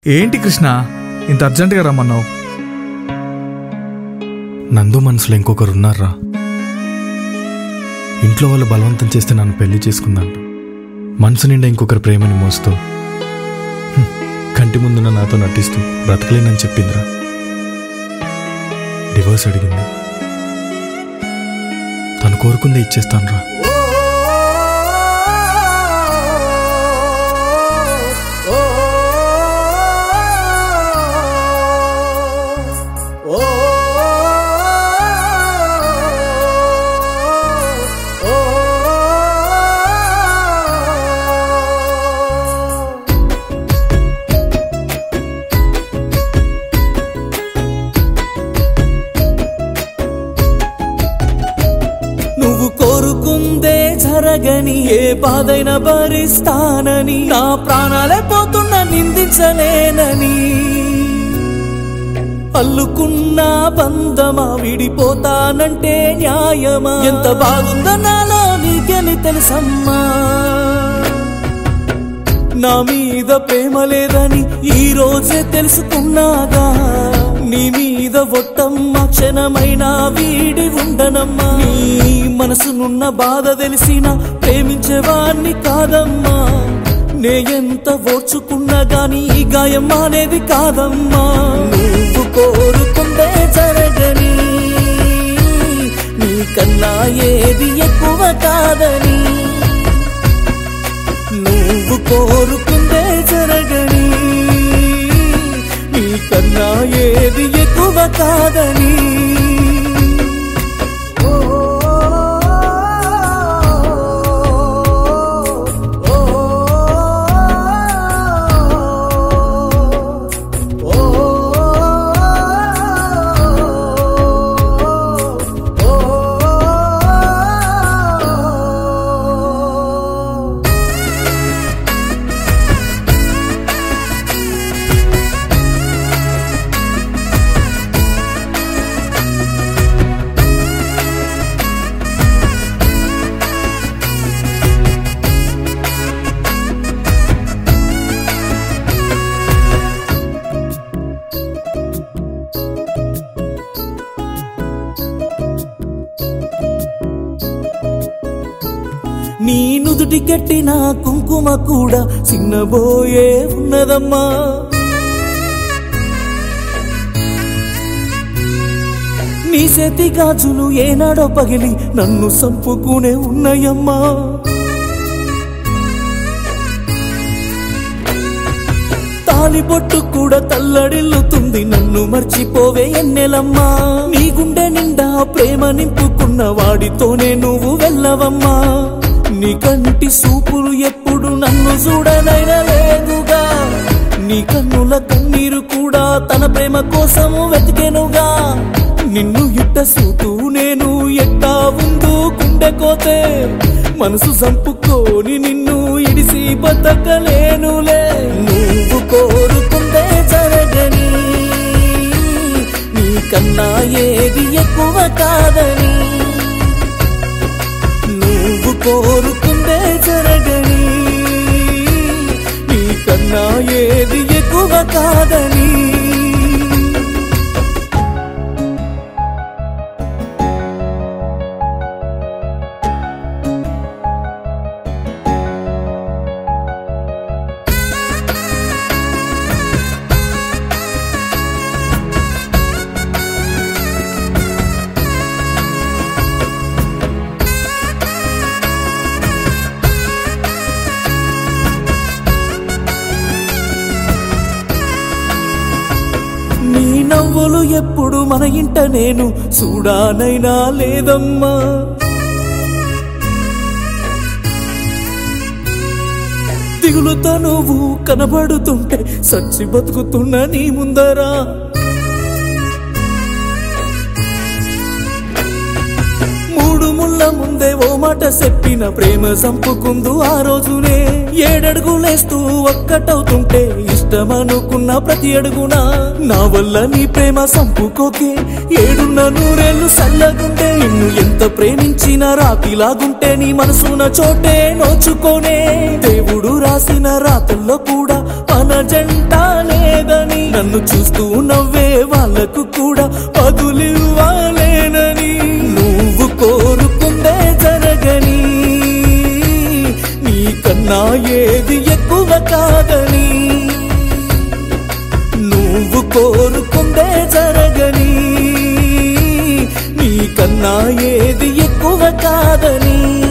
ఏంటి కృష్ణ ఇంత అర్జెంటుగా రమ్మన్నావు నందు మనసులో ఇంకొకరు ఉన్నారా ఇంట్లో వాళ్ళు బలవంతం చేస్తే నన్ను పెళ్లి చేసుకుందంట మనసు నిండా ఇంకొకరి ప్రేమని మోస్తూ హ్మ్, కంటి ముందున్న నాతో నటిస్తూ బ్రతకలేనని చెప్పిందిరా డివోర్స్ అడిగింది తను కోరుకుందే ఇచ్చేస్తానురా నువ్వు కోరుకుందే జరగని ఏ బాధైనా భరిస్తానని నా ప్రాణాలే పోతున్నా నిందించలేనని అల్లుకున్న బంధమా విడిపోతానంటే న్యాయమా ఎంత బాగుందో నాలో నీకెని తెలుసమ్మా నా మీద ప్రేమ లేదని ఈ రోజే తెలుసుకున్నాగా నీ మీద ఒట్టమ్మ క్షణమైన వీడి ఉండనమ్మా నీ మనసునున్న బాధ తెలిసిన ప్రేమించేవాణ్ణి కాదమ్మా నే ఎంత ఓర్చుకున్నా గాని ఈ గాయం అనేది కాదమ్మా నువ్వు కోరుకుంటే జరగని నీ కన్నా ఏది ఎక్కువ కాదని నువ్వు కోరుకుందే జరగని నీకన్నా ఏది ఎక్కువ కాదని ఓ, ఓ, ఓ, ఓ. నీ నుదుటి కట్టిన కుంకుమ కూడా చిన్నబోయే ఉన్నదమ్మా నీ చేతి గాజులు ఏనాడో పగిలి నన్ను సంపుకునే ఉన్నాయమ్మా తాలి బొట్టు కూడా తల్లడిల్లుతుంది నన్ను మర్చిపోవే ఎన్నెలమ్మా నీ గుండె నిండా ప్రేమ నింపుకున్న వాడితోనే నువ్వు వెళ్ళవమ్మా నీ కంటి సూపులు ఎప్పుడు నన్ను చూడనైనా లేదుగా నీ కన్నుల కన్నీరు కూడా తన ప్రేమ కోసము వెతికెనుగా నిన్ను ఇట్ట సూతూ నేను ఎట్టా ఉందో గుండె కోతే మనసు చంపుకొని నిన్ను ఇడిసి బతకలేనులే నువ్వు కోరుకుందే జరగని నీకన్నా ఏది ఎక్కువ కాదని నువ్వు కోరుకుందే జరగని నీకన్నా ఏది ఎక్కువ కాదని నీ నవ్వులు ఎప్పుడు మన ఇంట నేను చూడానైనా లేదమ్మా దిగులుతో నువ్వు కనబడుతుంటే సచ్చి బతుకుతున్న నీ ముందరా మూడు ముళ్ళ ముందే ఓ మాట చెప్పిన ప్రేమ సంపుకుందు ఆ రోజునే ఏడడుగులేస్తూ ఒక్కటవుతుంటే ఇష్టమనుకున్న ప్రతి అడుగున నా వల్ల నీ ప్రేమ సంపుకోకే ఏడున్న నూరేళ్లు సల్లగుంటే నిన్ను ఎంత ప్రేమించిన రాతిలాగుంటే నీ మనసున చోటే నోచుకోనే దేవుడు రాసిన రాతల్లో కూడా మన జంట లేదే లేదని నన్ను చూస్తూ నవ్వే వాళ్ళకు కూడా పదులివ్వాలేనని నువ్వు కోరుకుందే జరగని నీకన్నా ఏది ఎక్కువ కాదని నువ్వు కోరుకుందే జరగని నీకన్నా ఏది ఎక్కువ కాదని